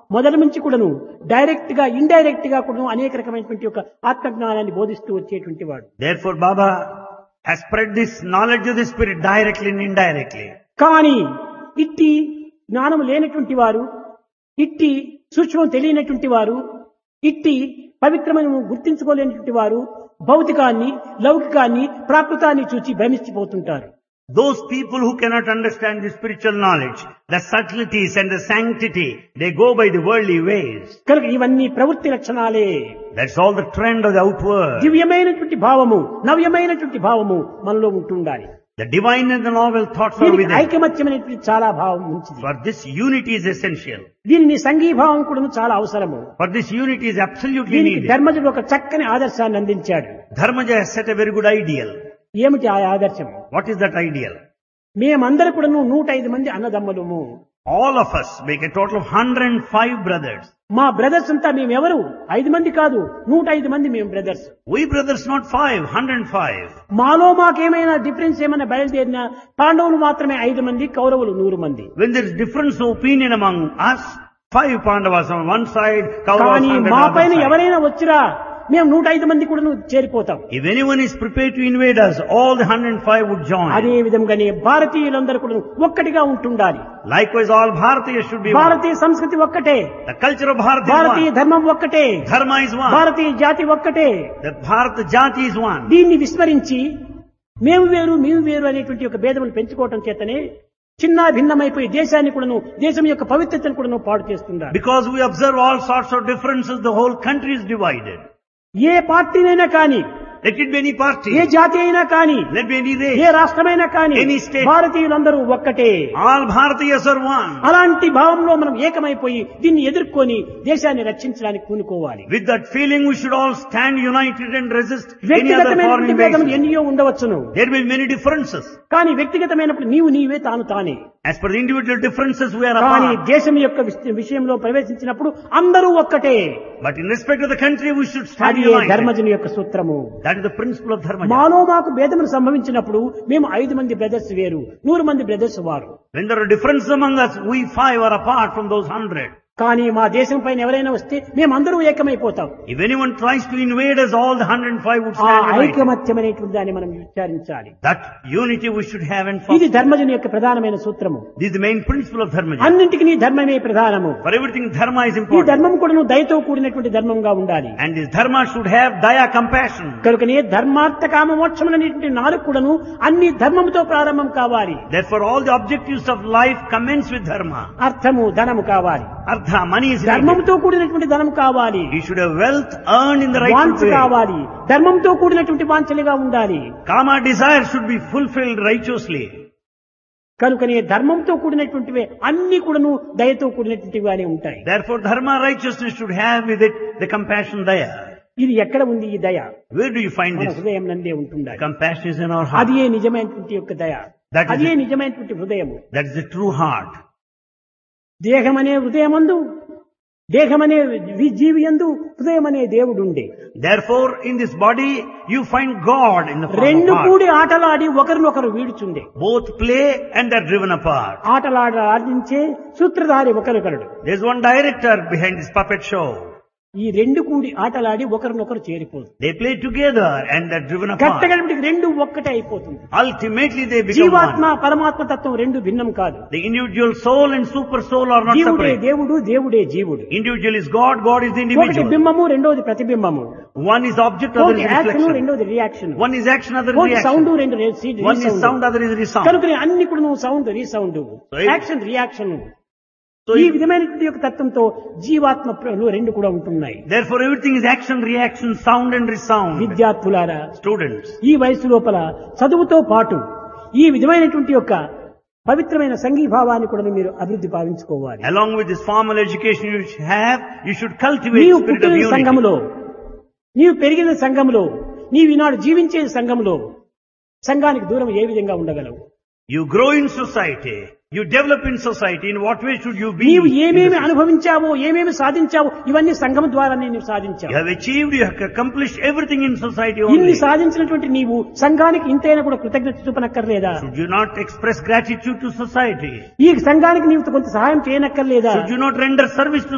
మొదటి నుంచి కూడాను డైరెక్ట్ గా ఇండైరెక్ట్ గా కూడాను అనేక రకమైనటువంటి ఒక ఆత్మజ్ఞానాన్ని బోధిస్తూ వచ్చేటువంటి వాడు Therefore, Baba has spread this knowledge of the Spirit directly and indirectly. కానీ ఇట్టి జ్ఞానం లేనటువంటి వారు ఇట్టి సూక్ష్మం తెలియనటువంటి వారు ఇట్టి పవిత్రమైన గుర్తించుకోలేనటువంటి వారు భౌతికాన్ని లౌకికాన్ని ప్రాకృతాన్ని చూచి భ్రమించిపోతుంటారు Those people who cannot understand the spiritual knowledge, the subtleties and the sanctity, they go by the worldly ways. కనుక ఇవన్నీ ప్రవృత్తి లక్షణాలే That's all the trend of the outward. దివ్యమైనటువంటి భావము నవ్యమైనటువంటి భావము మనలో ఉంటుండాలి The divine and the novel thoughts are దీనికి within. ఐకమత్యమైనటువంటి చాలా భావం మంచిది For this unity is essential. దీనిని సంఘీభావం కూడా చాలా అవసరము For this unity is absolutely దీనికి needed. ధర్మజుడు ఒక చక్కని ఆదర్శాన్ని అందించాడు Dharmaja has set a very good ideal. ఏమిటి ఆ ఆదర్శం What is that ideal? మేమందరూ కూడా నూట ఐదు మంది అన్నదమ్ములము All of us make a total of 105 brothers. మా బ్రదర్స్ అంతా మేమెవరు ఐదు మంది కాదు నూట ఐదు మంది మేము brothers We brothers not five, 105. మాలో మాకేమైనా డిఫరెన్స్ ఏమైనా బయలుదేరినా పాండవులు మాత్రమే ఐదు మంది కౌరవులు నూరు మంది When there is difference of opinion among us, five Pandavas on one side, Kauravas కానీ on the మా other పైన side. ఎవరైనా వచ్చిరా మేము నూట ఐదు మంది కూడా చేరిపోతాం If anyone is prepared to invade us, all the 105 would అదే join. విధంగానే భారతీయులందరూ కూడా ఒక్కటిగా ఉంటుండాలి Likewise, all Bharatiyas should be one. భారతీయ సంస్కృతి ఒక్కటే The culture of Bharat Bharatiya is one. ధర్మం ఒక్కటే Dharma is one. భారతీయ జాతి ఒక్కటే The Bharat Jati is one. దీన్ని విస్మరించి మేము వేరు మేము వేరు అనేటువంటి ఒక భేదములు పెంచుకోవటం చేతనే చిన్న భిన్నమైపోయి దేశాన్ని కూడాను దేశం యొక్క పవిత్రతను కూడాను పాడు చేస్తున్నారు Because we observe all sorts of differences, the whole country is divided. ఏ పార్టీనైనా కానీ Let it be any party. ఏ జాతి అయినా కానీ Let be any A race. రాష్ట్రమైనా కానీ Any state. భారతీయులందరూ ఒక్కటే All Bharatiyas are one. అలాంటి భావంలో మనం ఏకమైపోయి దీన్ని ఎదుర్కొని దేశాన్ని రక్షించడానికి పూనుకోవాలి With that feeling, we should all stand united and resist any other foreign వ్యక్తిగతమైనటువంటి భేదం invasion. ఎన్నో ఉండవచ్చును There will be many differences. కానీ వ్యక్తిగతమైనప్పుడు నీవు నీవే తాను తానే As per the individual differences, we are కానీ apart. దేశం యొక్క విష- విషయంలో ప్రవేశించినప్పుడు అందరూ ఒక్కటే But in respect of the country, we should stand అది united. ధర్మజుని యొక్క సూత్రము That is the principle of Dharma. మాలో మాకు భేదములు సంభవించినప్పుడు మేము ఐదు మంది బ్రదర్స్ వేరు నూరు మంది బ్రదర్స్ వారు When there are differences among us, we five are apart from those hundred. కానీ మా దేశం పైన ఎవరైనా వస్తే మేమందరూ ఏకమైపోతాం If anyone tries to invade us, all the hundred and five would ఆ stand united. ఐకమత్యం అనేటువంటి దాన్ని మనం విచారించాలి That unity we should have and ఇది foster. ధర్మజుని యొక్క ప్రధానమైన సూత్రము This is the main principle of Dharma. అన్నింటికి నీ ధర్మమే ప్రధానము For everything, Dharma is ఈ important. ధర్మం కూడా నువ్వు దయతో కూడినటువంటి ధర్మంగా ఉండాలి And this Dharma should have daya, compassion. కనుకనే ధర్మార్థ కామ మోక్షములనేటువంటి నాలుగు కూడాను అన్ని ధర్మముతో ప్రారంభం కావాలి Therefore, all the objectives of life commence with Dharma. అర్థము ధనము కావాలి Artha, money is needed. ధర్మంతో కూడినటువంటి ధనం కావాలి You should have wealth earned in the right వాంఛ way. కావాలి ధర్మంతో కూడినటువంటి వాంఛలుగా ఉండాలి Kama desire should be fulfilled righteously. కనుకనే ధర్మంతో కూడినటువంటివే అన్ని కూడాను దయతో కూడినటువంటివిగానే ఉంటాయి Therefore, Dharma righteousness should have with it the compassion daya. ఇది ఎక్కడ ఉంది ఈ దయ Where do you find మన this? హృదయం నందే ఉంటుండాలి Compassion is in our heart. అది ఏ నిజమైనటువంటి యొక్క దయ That is అదే it. నిజమైనటువంటి హృదయము That is the true heart. దేహమనే హృదయమందు దేహమనే వి- జీవి యందు హృదయమనే దేవుడుండే Therefore, in this body, you find God in the form రెండు of heart. కూడి ఆటలాడి ఒకరినొకరు వీడుచుండే Both play and are driven apart. ఆటలాడ ఆడించే సూత్రధారి ఒకరికొకడు There's one director behind this puppet show. ఈ రెండు కూడి ఆటలాడి ఒకరినొకరు చేరిపోదు They play together and are driven apart. కట్టగలిపి రెండు ఒక్కటే అయిపోతుంది Ultimately, they become జీవాత్మ one. పరమాత్మ తత్వం రెండు భిన్నం కాదు The individual soul and super soul are not జీవుడే separate. దేవుడు దేవుడే జీవుడు Individual is God, God is the ఒకటి individual. బింబము రెండోది ప్రతిబింబము One is object, other ఒకటి is యాక్షన్ reflection. రెండోది reaction One is action, other is ఒకటి సౌండ్ reaction. రెండు One is sound, other is resound. కనుక అన్ని కూడా నువ్వు sound resound it- action reaction So ఈ it- విధమైనటువంటి యొక్క తత్వంతో జీవాత్మ ప్ర- రెండు కూడా ఉంటున్నాయి Therefore, everything is action, reaction, sound and resound. విద్యార్థులారా Students, ఈ వయసు లోపల చదువుతో పాటు ఈ విధమైనటువంటి యొక్క పవిత్రమైన సంఘీభావాన్ని కూడా మీరు అభివృద్ధి భావించుకోవాలి along with this formal education you should have, you should cultivate నీవు spirit of పుట్టిన unity. సంఘములో నీవు పెరిగిన సంఘములో నీవు ఈనాడు జీవించే సంఘములో సంఘానికి దూరం ఏ విధంగా ఉండగలవు You grow in society. You develop in society. In what way should you be? నీవు in the ఏమేమి society? అనుభవించావో ఏమేమి సాధించావో ఇవన్నీ సంఘం ద్వారానే నీవు You సాధించావు have achieved, you have accomplished everything in society ఇన్ని only. సాధించినటువంటి నీవు సంఘానికి ఇంతైనా కూడా కృతజ్ఞత చూపనక్కర్లేదా Should you not express gratitude to society? ఈ సంఘానికి నీవు కొంత సహాయం చేయనక్కర్లేదా Should you not render service to